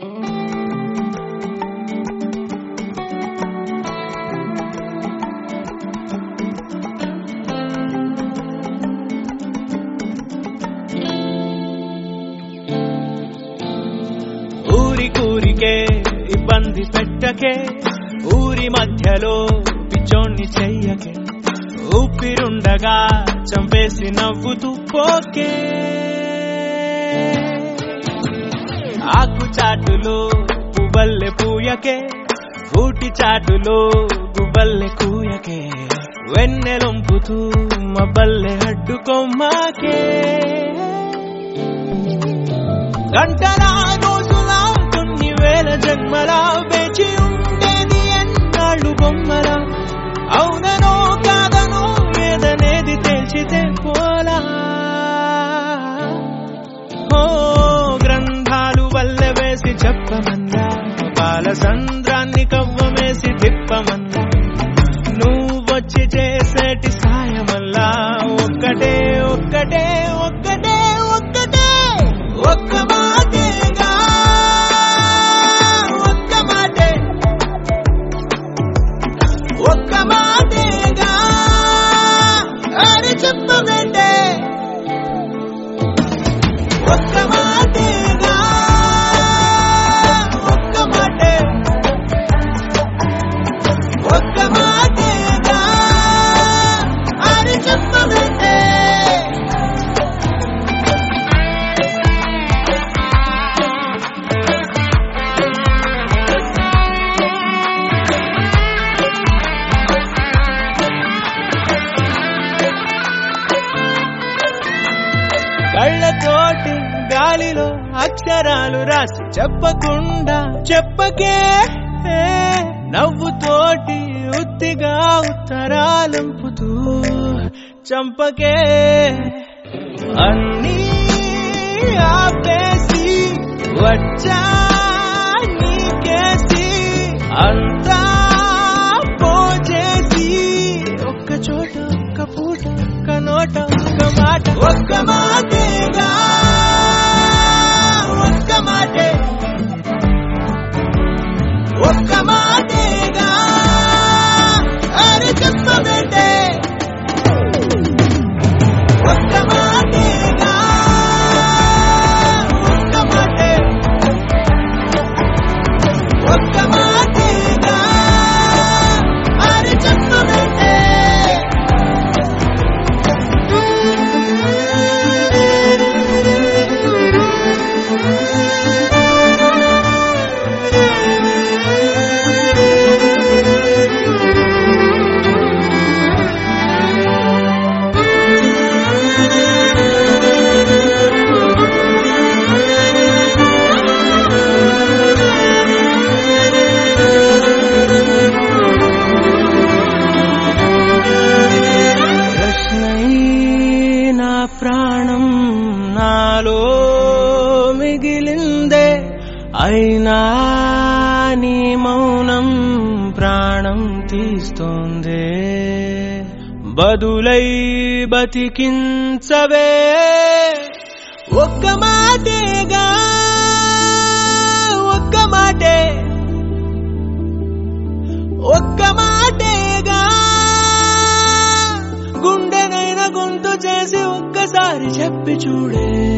ఊరి కూరికే ఇబ్బంది పెట్టకే ఊరి మధ్యలో పిచ్చోణ్ణి చెయ్యకే ఊపిరుండగా చంపేసి నవ్వుతూ పోకే ఆకు చాటులో పువ్వల్లె పూయకే ఊటి చాటులో గువ్వల్లె కూయకే వెన్నెలొంపుతూ మబ్బల్లె అడ్డుకొమ్మాకే గంటలా రోజులా కొన్ని వేల జన్మలా వేచి ఉండేది ఎన్నాళ్ళు బొమ్మలా అవుననో కాదనో ఏదనేది తేల్చితే పోలా ఓ గ్రంథాలు వల్లె వేసి చెప్పమన్నా బాల సంద్రాన్ని కవ్వమేసి తిప్పమన్నా నువ్వొచ్చి చేసేటి సాయమల్లా ఒక్కటే ఒక్కటే ఒక్కటే ఒక్కటే ఒక్క మాటేగా ఒక్క మాటే ఒక్క మాటేగా అని చెప్పమంటే ఒక్క మాటేగా ఒక్క మాటే ఒక్క మాటేగా అని చెప్పమంటే కళ్ళతోటి గాలిలో అక్షరాలు రాసి చెప్పకుండా చెప్పకే నవ్వుతోటి ఉత్తిగా ఉత్తరాలంపుతూ చంపకే అన్నీ ఆపేసి వచ్చా నీకేసి అంతా పోచేసి ఒక్క చోట ఒక్క పూట ఒక్క నోట ఒక్క మాట ఒక్క మాటేగా ఒక్క మాటే ఒక్క మాటేగా అరే చెప్పబెట్టే ఒక్క మాటేగా ఒక్క మాటే ఒక్క మాటేగా అరే చెప్పబెట్టే ప్రశ్నై నా ప్రాణం నాలో మిగిలిందే అయినా నీ మౌనం ప్రాణం తీస్తోందే బదులై బతికించవే ఒక్క మాటేగా ఒక్క మాటే ఒక్క మాటేగా గుండెనైన గొంతు చేసి ఒక్కసారి చెప్పి చూడే